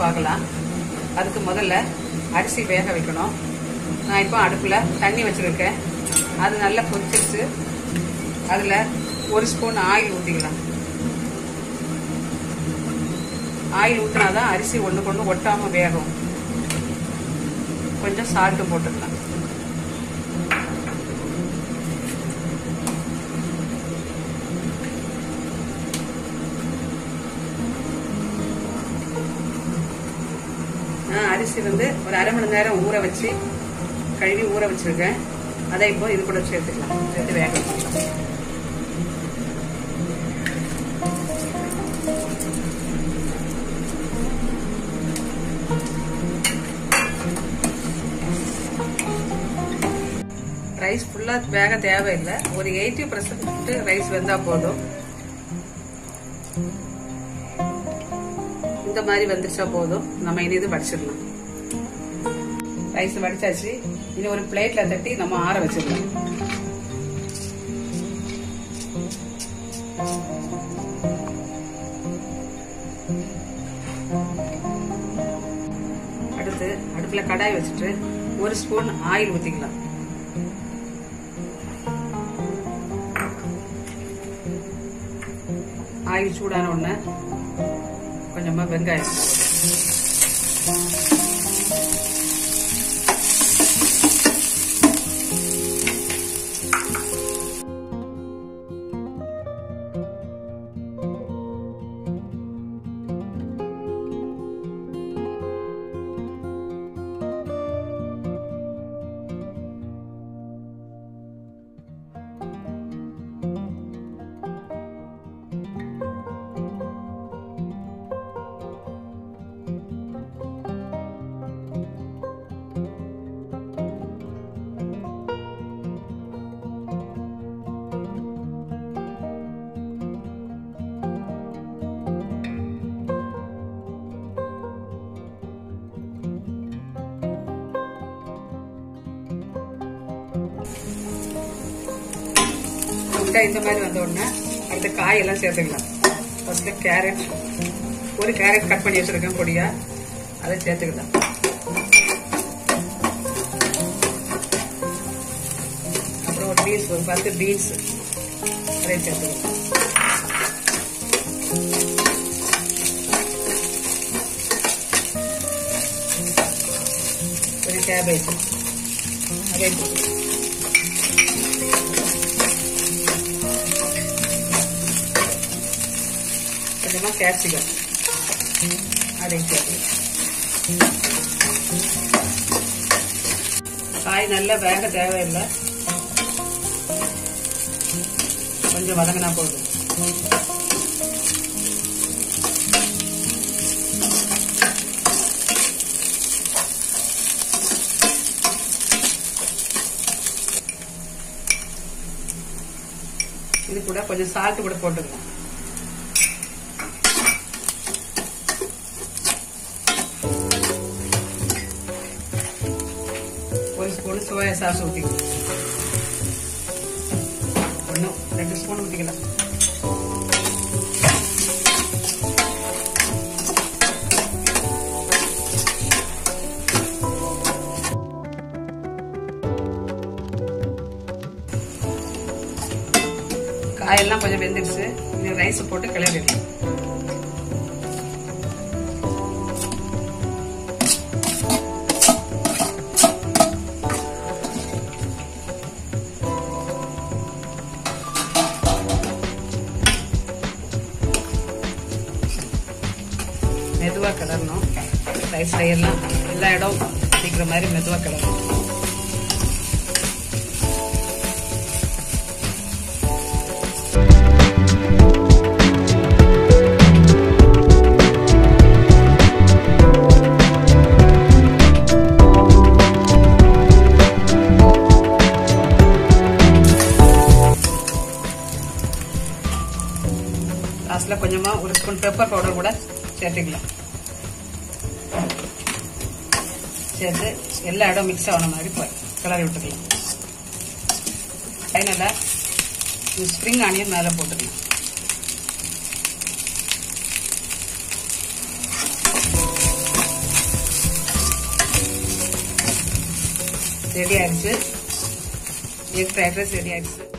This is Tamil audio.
பார்க்கலாம் அதுக்கு முதல்ல அரிசி வேக வைக்கணும் நான் இப்போ அடுப்பில் தண்ணி வச்சுருக்கேன் அது நல்லா கொதிச்சிருச்சு அதில் ஒரு ஸ்பூன் ஆயில் ஊற்றிக்கலாம் ஆயில் ஊற்றினா தான் அரிசி ஒன்று கொண்டு ஒட்டாமல் வேகும் கொஞ்சம் சால்ட்டு போட்டுக்கலாம் நான் அரிசி வந்து ஒரு அரை மணி நேரம் ஊற வச்சு கழுவி ஊற வச்சிருக்கேன் அதை இப்போ இது கூட சேர்த்துக்கலாம் சேர்த்து வேக வச்சுக்கலாம் ரைஸ் ஃபுல்லாக வேக தேவையில்லை ஒரு எயிட்டி பர்சன்ட் ரைஸ் வெந்தால் போதும் இந்த மாதிரி வந்துருச்சா போதும் நம்ம இனி இது வடிச்சிடலாம் ரைஸ் வடிச்சாச்சு இனி ஒரு பிளேட்ல தட்டி நம்ம ஆற வச்சிடலாம் அடுத்து அடுப்புல கடாய் வச்சுட்டு ஒரு ஸ்பூன் ஆயில் ஊத்திக்கலாம் ஆயில் சூடான உடனே கொஞ்சமா வெங்காயம் முட்டை இந்த மாதிரி வந்த உடனே அடுத்த காயெல்லாம் சேர்த்துக்கலாம் ஃபர்ஸ்ட் கேரட் ஒரு கேரட் கட் பண்ணி வச்சிருக்கேன் பொடியா அதை சேர்த்துக்கலாம் அப்புறம் ஒரு பீன்ஸ் ஒரு பத்து பீன்ஸ் அதை சேர்த்துக்கலாம் ஒரு கேபேஜ் அதை கொஞ்சமாக கேப்சிகம் அதையும் சேர்த்து காய் நல்லா வேக தேவையில்லை கொஞ்சம் வதங்கினா போதும் இது கூட கொஞ்சம் சால்ட் கூட போட்டுக்கலாம் ஒரு ஸ்பூன் சோயா சாஸ் ஊற்றிக்கலாம் ஒன்றும் ரெண்டு ஸ்பூன் ஊற்றிக்கலாம் காயெல்லாம் கொஞ்சம் வெந்துடுச்சு இந்த ரைஸ் போட்டு கிளறிடலாம் மெதுவாக கிளறணும் ரைஸ்ல எல்லாம் எல்லா இடம் பிடிக்கிற மாதிரி மெதுவாக கிளறணும் லாஸ்ட்ல கொஞ்சமா ஒரு ஸ்பூன் பெப்பர் பவுடர் கூட சேர்த்துக்கலாம் சேர்த்து எல்லா இடம் மிக்ஸ் ஆன மாதிரி போய் கிளறி விட்டுக்கலாம் ஃபைனலாக ஸ்ப்ரிங் ஆனியன் மேலே போட்டுக்கலாம் ரெடி ஆயிடுச்சு எக் ஃப்ரைட் ரைஸ் ரெடி ஆயிடுச்சு